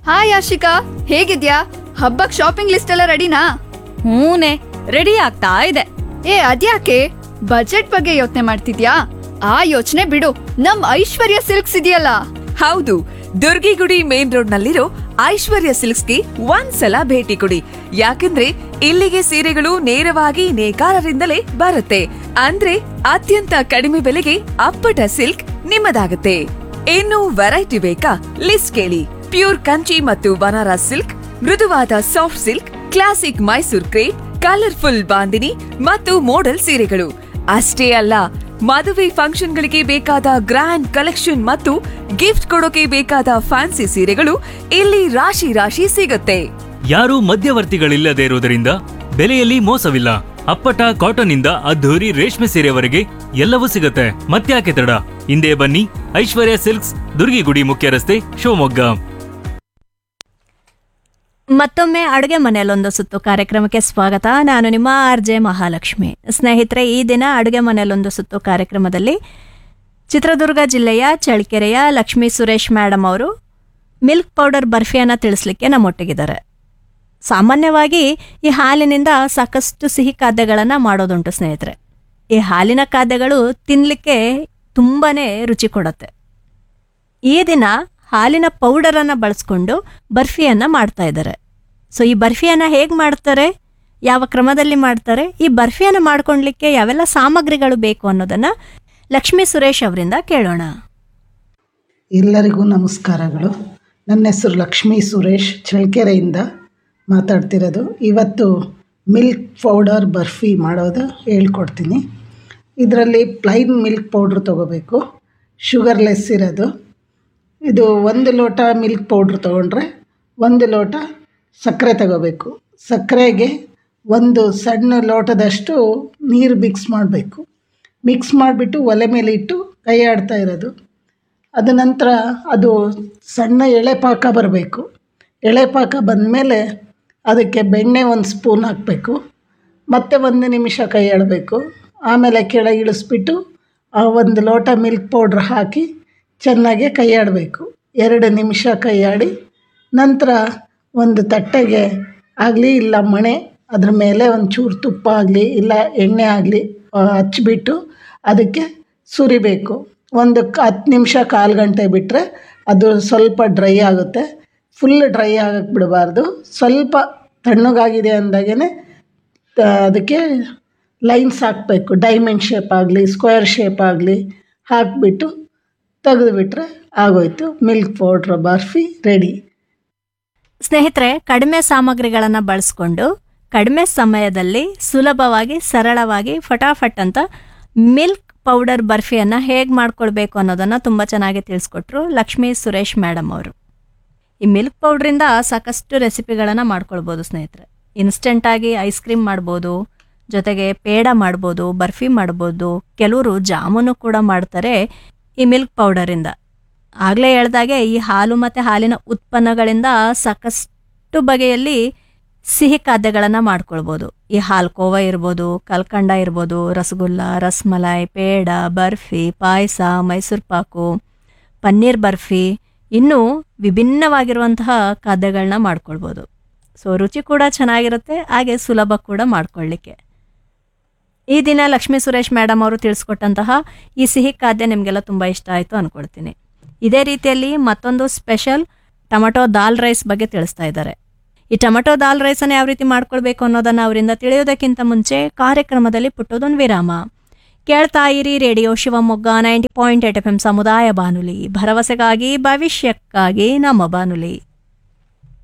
hi Ashika ಹೇಗಿದ್ಯಾ ಹಬ್ಬಕ್ shopping list ಎಲ್ಲ ರೆಡಿನಾ ಹೂನೆ ರೆಡಿ ಆಗ್ತಾ ಇದೆ ಏ ಅದ್ಯಾಕೆ ಬಜೆಟ್ ಬಗ್ಗೆ ಯೋಚನೆ ಮಾಡ್ತಿದ್ಯಾ ಆ ಯೋಚನೆ ಬಿಡು ನಮ್ ಐಶ್ವರ್ಯ ಸಿಲ್ಕ್ಸ್ ಇದೆಯಲ್ಲ ಹೌದು ದುರ್ಗಿಗುಡಿ ಮೇನ್ ರೋಡ್ ನಲ್ಲಿರೋ ಐಶ್ವರ್ಯ ಸಿಲ್ಕ್ಸ್ಗೆ ಒಂದ್ಸಲ ಭೇಟಿ ಕೊಡಿ ಯಾಕಂದ್ರೆ ಇಲ್ಲಿಗೆ ಸೀರೆಗಳು ನೇರವಾಗಿ ನೇಕಾರರಿಂದಲೇ ಬರುತ್ತೆ ಅಂದ್ರೆ ಅತ್ಯಂತ ಕಡಿಮೆ ಬೆಲೆಗೆ ಅಪ್ಪಟ ಸಿಲ್ಕ್ ನಿಮ್ಮದಾಗುತ್ತೆ ಇನ್ನು ವೆರೈಟಿ ಬೇಕಾ ಲಿಸ್ಟ್ ಕೇಳಿ ಪ್ಯೂರ್ ಕಂಚಿ ಮತ್ತು ಬನಾರಸ್ ಸಿಲ್ಕ್ ಮೃದುವಾದ soft silk classic Mysore crepe colourful bandhani ಮತ್ತು ಮೋಡಲ್ ಸೀರೆಗಳು ಅಷ್ಟೇ ಅಲ್ಲ ಮದುವೆ ಫಂಕ್ಷನ್ಗಳಿಗೆ ಬೇಕಾದ ಗ್ರ್ಯಾಂಡ್ ಕಲೆಕ್ಷನ್ ಮತ್ತು ಗಿಫ್ಟ್ ಕೊಡೋಕೆ ಬೇಕಾದ ಫ್ಯಾನ್ಸಿ ಸೀರೆಗಳು ಇಲ್ಲಿ ರಾಶಿ ರಾಶಿ ಸಿಗುತ್ತೆ ಯಾರೂ ಮಧ್ಯವರ್ತಿಗಳಿಲ್ಲದೆ ಇರುವುದರಿಂದ ಬೆಲೆಯಲ್ಲಿ ಮೋಸವಿಲ್ಲ ಅಪ್ಪಟ ಕಾಟನ್ ಇಂದ ಅದ್ಧೂರಿ ರೇಷ್ಮೆ ಸೀರೆವರೆಗೆ ಎಲ್ಲವೂ ಸಿಗುತ್ತೆ ಮತ್ತ್ಯಾಕೆ ತಡ ಹಿಂದೆ ಬನ್ನಿ ಐಶ್ವರ್ಯ ಸಿಲ್ಕ್ಸ್ ದುರ್ಗಿಗುಡಿ ಮುಖ್ಯ ರಸ್ತೆ ಶಿವಮೊಗ್ಗ ಮತ್ತೊಮ್ಮೆ ಅಡುಗೆ ಮನೆಯಲ್ಲೊಂದು ಸುತ್ತು ಕಾರ್ಯಕ್ರಮಕ್ಕೆ ಸ್ವಾಗತ ನಾನು ನಿಮ್ಮ ಆರ್ ಜೆ ಮಹಾಲಕ್ಷ್ಮಿ ಸ್ನೇಹಿತರೆ ಈ ದಿನ ಅಡುಗೆ ಮನೆಯಲ್ಲೊಂದು ಸುತ್ತು ಕಾರ್ಯಕ್ರಮದಲ್ಲಿ ಚಿತ್ರದುರ್ಗ ಜಿಲ್ಲೆಯ ಚಳ್ಳಕೆರೆಯ ಲಕ್ಷ್ಮೀ ಸುರೇಶ್ ಮೇಡಮ್ ಅವರು ಮಿಲ್ಕ್ ಪೌಡರ್ ಬರ್ಫಿಯನ್ನು ತಿಳಿಸ್ಲಿಕ್ಕೆ ನಮ್ಮೊಟ್ಟಿಗಿದ್ದಾರೆ ಸಾಮಾನ್ಯವಾಗಿ ಈ ಹಾಲಿನಿಂದ ಸಾಕಷ್ಟು ಸಿಹಿ ಖಾದ್ಯಗಳನ್ನು ಮಾಡೋದುಂಟು ಸ್ನೇಹಿತರೆ ಈ ಹಾಲಿನ ಖಾದ್ಯಗಳು ತಿನ್ನಲಿಕ್ಕೆ ತುಂಬಾ ರುಚಿ ಕೊಡುತ್ತೆ ಈ ದಿನ ಹಾಲಿನ ಪೌಡರನ್ನು ಬಳಸ್ಕೊಂಡು ಬರ್ಫಿಯನ್ನು ಮಾಡ್ತಾ ಇದ್ದಾರೆ ಸೊ ಈ ಬರ್ಫಿಯನ್ನು ಹೇಗೆ ಮಾಡ್ತಾರೆ ಯಾವ ಕ್ರಮದಲ್ಲಿ ಮಾಡ್ತಾರೆ ಈ ಬರ್ಫಿಯನ್ನು ಮಾಡ್ಕೊಳ್ಲಿಕ್ಕೆ ಯಾವೆಲ್ಲ ಸಾಮಗ್ರಿಗಳು ಬೇಕು ಅನ್ನೋದನ್ನು ಲಕ್ಷ್ಮೀ ಸುರೇಶ್ ಅವರಿಂದ ಕೇಳೋಣ ಎಲ್ಲರಿಗೂ ನಮಸ್ಕಾರಗಳು ನನ್ನ ಹೆಸರು ಲಕ್ಷ್ಮೀ ಸುರೇಶ್ ಚಳ್ಳಕೆರೆಯಿಂದ ಮಾತಾಡ್ತಿರೋದು ಇವತ್ತು ಮಿಲ್ಕ್ ಪೌಡರ್ ಬರ್ಫಿ ಮಾಡೋದು ಹೇಳ್ಕೊಡ್ತೀನಿ ಇದರಲ್ಲಿ ಪ್ಲೈನ್ ಮಿಲ್ಕ್ ಪೌಡ್ರ್ ತೊಗೋಬೇಕು ಶುಗರ್ಲೆಸ್ ಇರೋದು ಇದು ಒಂದು ಲೋಟ ಮಿಲ್ಕ್ ಪೌಡ್ರ್ ತೊಗೊಂಡ್ರೆ ಒಂದು ಲೋಟ ಸಕ್ಕರೆ ತಗೋಬೇಕು ಸಕ್ಕರೆಗೆ ಒಂದು ಸಣ್ಣ ಲೋಟದಷ್ಟು ನೀರು ಮಿಕ್ಸ್ ಮಾಡಬೇಕು ಮಿಕ್ಸ್ ಮಾಡಿಬಿಟ್ಟು ಒಲೆ ಮೇಲೆ ಇಟ್ಟು ಕೈ ಆಡ್ತಾ ಇರೋದು ಅದ ನಂತರ ಅದು ಸಣ್ಣ ಎಳೆ ಪಾಕ ಬರಬೇಕು ಎಳೆ ಪಾಕ ಬಂದಮೇಲೆ ಅದಕ್ಕೆ ಬೆಣ್ಣೆ ಒಂದು ಸ್ಪೂನ್ ಹಾಕಬೇಕು ಮತ್ತೆ ಒಂದು ನಿಮಿಷ ಕೈ ಆಡಬೇಕು ಆಮೇಲೆ ಕೆಳಗೆ ಇಳಿಸ್ಬಿಟ್ಟು ಆ ಒಂದು ಲೋಟ ಮಿಲ್ಕ್ ಪೌಡ್ರ್ ಹಾಕಿ ಚೆನ್ನಾಗಿ ಕೈ ಆಡಬೇಕು ಎರಡು ನಿಮಿಷ ಕೈ ಆಡಿ ನಂತರ ಒಂದು ತಟ್ಟೆಗೆ ಆಗಲಿ ಇಲ್ಲ ಮಣೆ ಅದ್ರ ಮೇಲೆ ಒಂದು ಚೂರು ತುಪ್ಪ ಆಗಲಿ ಇಲ್ಲ ಎಣ್ಣೆ ಆಗಲಿ ಹಚ್ಬಿಟ್ಟು ಅದಕ್ಕೆ ಸುರಿಬೇಕು ಒಂದು ಕ ಹತ್ತು ನಿಮಿಷ ಕಾಲು ಗಂಟೆ ಬಿಟ್ಟರೆ ಅದು ಸ್ವಲ್ಪ ಡ್ರೈ ಆಗುತ್ತೆ ಫುಲ್ ಡ್ರೈ ಆಗಕ್ಕೆ ಬಿಡಬಾರ್ದು ಸ್ವಲ್ಪ ತಣ್ಣಗಾಗಿದೆ ಅಂದಾಗೇ ಅದಕ್ಕೆ ಲೈನ್ಸ್ ಹಾಕಬೇಕು ಡೈಮಂಡ್ ಶೇಪ್ ಆಗಲಿ ಸ್ಕ್ವೇರ್ ಶೇಪ್ ಆಗಲಿ ಹಾಕಿಬಿಟ್ಟು ತೆಗೆದುಬಿಟ್ರೆ ಆಗೋಯ್ತು ಮಿಲ್ಕ್ ಪೌಡ್ರ್ ಬರ್ಫಿ ರೆಡಿ ಸ್ನೇಹಿತರೆ ಕಡಿಮೆ ಸಾಮಗ್ರಿಗಳನ್ನು ಬಳಸ್ಕೊಂಡು ಕಡಿಮೆ ಸಮಯದಲ್ಲಿ ಸುಲಭವಾಗಿ ಸರಳವಾಗಿ ಫಟಾಫಟ್ ಅಂತ ಮಿಲ್ಕ್ ಪೌಡರ್ ಬರ್ಫಿಯನ್ನು ಹೇಗೆ ಮಾಡ್ಕೊಳ್ಬೇಕು ಅನ್ನೋದನ್ನು ತುಂಬ ಚೆನ್ನಾಗಿ ತಿಳಿಸ್ಕೊಟ್ರು ಲಕ್ಷ್ಮೀ ಸುರೇಶ್ ಮೇಡಮ್ ಅವರು ಈ ಮಿಲ್ಕ್ ಪೌಡ್ರಿಂದ ಸಾಕಷ್ಟು ರೆಸಿಪಿಗಳನ್ನು ಮಾಡ್ಕೊಳ್ಬೋದು ಸ್ನೇಹಿತರೆ ಇನ್ಸ್ಟೆಂಟಾಗಿ ಐಸ್ ಕ್ರೀಮ್ ಮಾಡ್ಬೋದು ಜೊತೆಗೆ ಪೇಡ ಮಾಡ್ಬೋದು ಬರ್ಫಿ ಮಾಡ್ಬೋದು ಕೆಲವರು ಜಾಮೂನು ಕೂಡ ಮಾಡ್ತಾರೆ ಈ ಮಿಲ್ಕ್ ಪೌಡರಿಂದ ಆಗಲೇ ಹೇಳ್ದಾಗೆ ಈ ಹಾಲು ಮತ್ತು ಹಾಲಿನ ಉತ್ಪನ್ನಗಳಿಂದ ಸಾಕಷ್ಟು ಬಗೆಯಲ್ಲಿ ಸಿಹಿ ಖಾದ್ಯಗಳನ್ನು ಮಾಡ್ಕೊಳ್ಬೋದು ಈ ಹಾಲು ಕೋವ ಇರ್ಬೋದು ಕಲ್ಕಂಡ ಇರ್ಬೋದು ರಸಗುಲ್ಲ ರಸ್ಮಲಾಯ್ ಪೇಡ ಬರ್ಫಿ ಪಾಯಸ ಮೈಸೂರು ಪಾಕು ಪನ್ನೀರ್ ಬರ್ಫಿ ಇನ್ನೂ ವಿಭಿನ್ನವಾಗಿರುವಂತಹ ಖಾದ್ಯಗಳನ್ನ ಮಾಡ್ಕೊಳ್ಬೋದು ಸೊ ರುಚಿ ಕೂಡ ಚೆನ್ನಾಗಿರುತ್ತೆ ಹಾಗೆ ಸುಲಭ ಕೂಡ ಮಾಡ್ಕೊಳ್ಳಿಕ್ಕೆ ಈ ದಿನ ಲಕ್ಷ್ಮೀ ಸುರೇಶ್ ಮೇಡಮ್ ಅವರು ತಿಳಿಸ್ಕೊಟ್ಟಂತಹ ಈ ಸಿಹಿ ಖಾದ್ಯ ನಿಮಗೆಲ್ಲ ತುಂಬ ಇಷ್ಟ ಆಯಿತು ಅಂದ್ಕೊಳ್ತೀನಿ ಇದೇ ರೀತಿಯಲ್ಲಿ ಮತ್ತೊಂದು ಸ್ಪೆಷಲ್ ಟೊಮಟೊ ದಾಲ್ ರೈಸ್ ಬಗ್ಗೆ ತಿಳಿಸ್ತಾ ಇದ್ದಾರೆ ಈ ಟೊಮಟೊ ದಾಲ್ ರೈಸನ್ನು ಯಾವ ರೀತಿ ಮಾಡ್ಕೊಳ್ಬೇಕು ಅನ್ನೋದನ್ನು ಅವರಿಂದ ತಿಳಿಯೋದಕ್ಕಿಂತ ಮುಂಚೆ ಕಾರ್ಯಕ್ರಮದಲ್ಲಿ ಪುಟ್ಟದೊಂದು ವಿರಾಮ ಕೇಳ್ತಾ ಇರಿ radio Shivamogga ninety point eight F M ಸಮುದಾಯ ಬಾನುಲಿ ಭರವಸೆಗಾಗಿ ಭವಿಷ್ಯಕ್ಕಾಗಿ ನಮ್ಮ ಬಾನುಲಿ